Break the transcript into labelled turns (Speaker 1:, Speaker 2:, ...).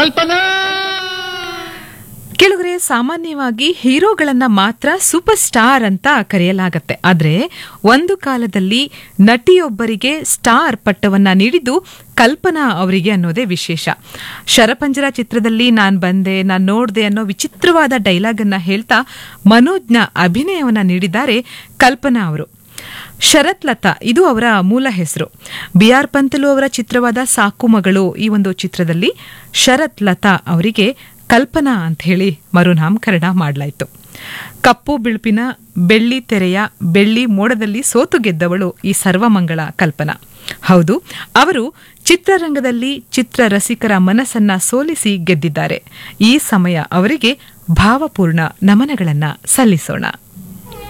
Speaker 1: ಕಲ್ಪನಾ
Speaker 2: ಕೆಲವರೆ ಸಾಮಾನ್ಯವಾಗಿ ಹೀರೋಗಳನ್ನ ಮಾತ್ರ super star ಅಂತ ಕರೆಯಲಾಗತ್ತೆ ಆದ್ರೆ ಒಂದು ಕಾಲದಲ್ಲಿ ನಟಿಯೊಬ್ಬರಿಗೆ ಸ್ಟಾರ್ ಪಟ್ಟವನ್ನ ನೀಡಿದ್ದು ಕಲ್ಪನಾ ಅವರಿಗೆ ಅನ್ನೋದೇ ವಿಶೇಷ ಶರಪಂಜರ ಚಿತ್ರದಲ್ಲಿ ನಾನ್ ಬಂದೆ ನಾನ್ ನೋಡ್ದೆ ಅನ್ನೋ ವಿಚಿತ್ರವಾದ ಡೈಲಾಗ್ ಅನ್ನ ಹೇಳ್ತಾ ಮನೋಜ್ಞ ಅಭಿನಯವನ್ನ ನೀಡಿದ್ದಾರೆ ಕಲ್ಪನಾ ಅವರು ಶರತ್ ಲತಾ ಇದು ಅವರ ಮೂಲ ಹೆಸರು ಬಿ ಆರ್ ಪಂತಲು ಅವರ ಚಿತ್ರವಾದ ಸಾಕು ಮಗಳು ಈ ಒಂದು ಚಿತ್ರದಲ್ಲಿ ಶರತ್ ಲತಾ ಅವರಿಗೆ ಕಲ್ಪನಾ ಅಂತ ಹೇಳಿ ಮರುನಾಮಕರಣ ಮಾಡಲಾಯಿತು ಕಪ್ಪು ಬಿಳುಪಿನ ಬೆಳ್ಳಿ ತೆರೆಯ ಬೆಳ್ಳಿ ಮೋಡದಲ್ಲಿ ಸೋತು ಗೆದ್ದವಳು ಈ ಸರ್ವಮಂಗಳ ಕಲ್ಪನಾ ಹೌದು ಅವರು ಚಿತ್ರರಂಗದಲ್ಲಿ ಚಿತ್ರ ರಸಿಕರ ಮನಸ್ಸನ್ನ ಸೋಲಿಸಿ ಗೆದ್ದಿದ್ದಾರೆ ಈ ಸಮಯ ಅವರಿಗೆ ಭಾವಪೂರ್ಣ ನಮನಗಳನ್ನ ಸಲ್ಲಿಸೋಣ